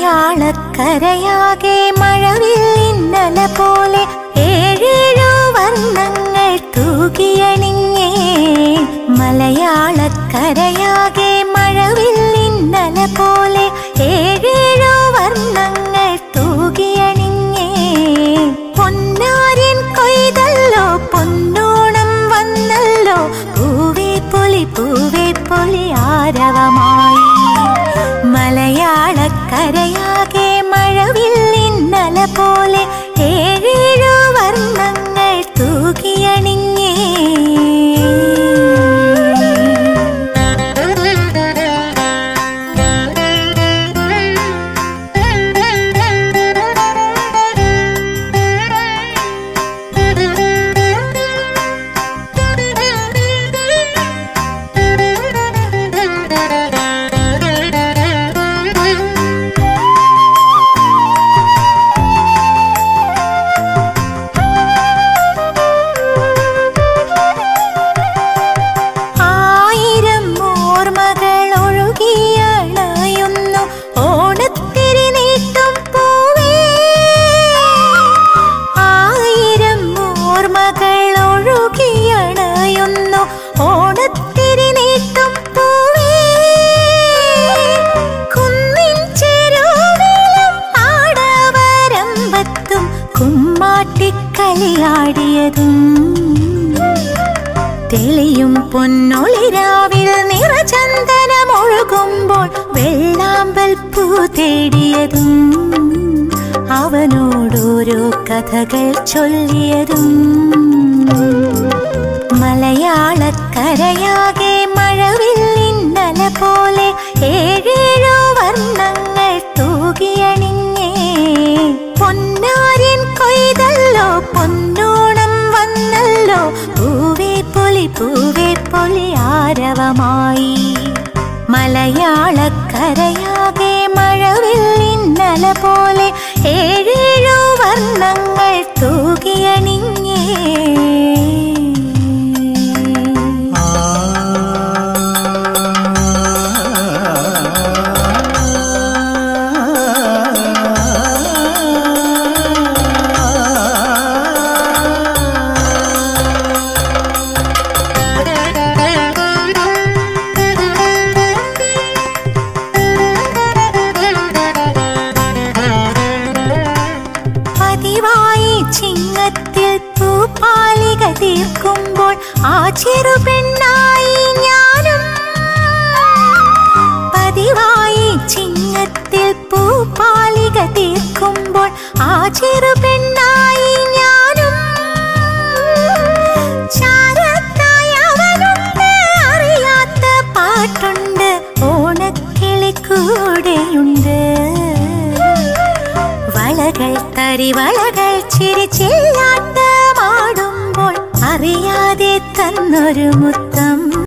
മലയാളക്കരയാകെ മഴവിൽ ഇന്നല പോലെ ഏഴേഴു വർണ്ണങ്ങൾ തൂകിയണിഞ്ഞേ മലയാളക്കരയാകെ മഴവിൽ ഇന്നല പോലെ ഏഴേഴു വർണ്ണങ്ങൾ തൂകിയണിഞ്ഞേ പൊന്നാര്യൻ കൊയ്തല്ലോ പൊന്നോണം വന്നല്ലോ പൂവേ പൊലി പൂവേ പൊലി ആരവമായി മലയാളക്കരയാകെ മഴവിൽ ഇന്നല പോലെ ഏഴേഴു വർണ്ണങ്ങൾ തൂകിയണിഞ്ഞേ ആയിരം ഓർമ്മകൾ ഒഴുകിയണയുന്നു ഓണത്തിരി നീട്ടും പൂവേ ആയിരം ഓർമ്മകൾ ഒഴുകിയണയുന്നു ഓണത്തിരി നീട്ടും പൂവേ കുന്നിൻ ചെരുവിലും ആടവരമ്പത്തും കുമ്മാട്ടിക്കളിയാടിയതും തെളിയും പൊന്നൊളിരാവിൽ നിറചന്ദനമൊഴുകുമ്പോൾ വെള്ളാമ്പൽ പൂ തേടിയതും അവനോടോരോ കഥകൾ ചൊല്ലിയതും മലയാളക്കരയാകെ മഴവിൽ ഇന്നല പോലെ ഏഴേഴു വർണ്ണങ്ങൾ തൂകിയണിഞ്ഞേ പൊന്നാര്യൻ കൊയ്തല്ലോ പൊന്നോണം വന്നല്ലോ പൂവേ പൊലി പൂവേ പൊലി ആരവമായി മലയാളക്കരയാകെ മഴവിൽ ഇന്നല പോലെ ഏഴേഴു വർണ്ണങ്ങൾ തൂകിയണിഞ്ഞേ പതിവായി ചിങ്ങത്തിൽ പൂപ്പാലിക തീർക്കുമ്പോൾ ആ ചെറു പെണ്ണായി ഞാനും പതിവായി ചിങ്ങത്തിൽ പൂപ്പാലിക തീർക്കുമ്പോൾ ആ ചെറു പെണ്ണായി ഞാനും ചാരത്തായി അവനുണ്ട് അറിയാത്ത പാട്ടുണ്ട് ഓണക്കിളി കൂടെയുണ്ട് വളകൾ തരിവളകൾ ചിരിച്ചില്ലാട്ടമാടുമ്പോൾ അറിയാതെ തന്നൊരു മുത്തം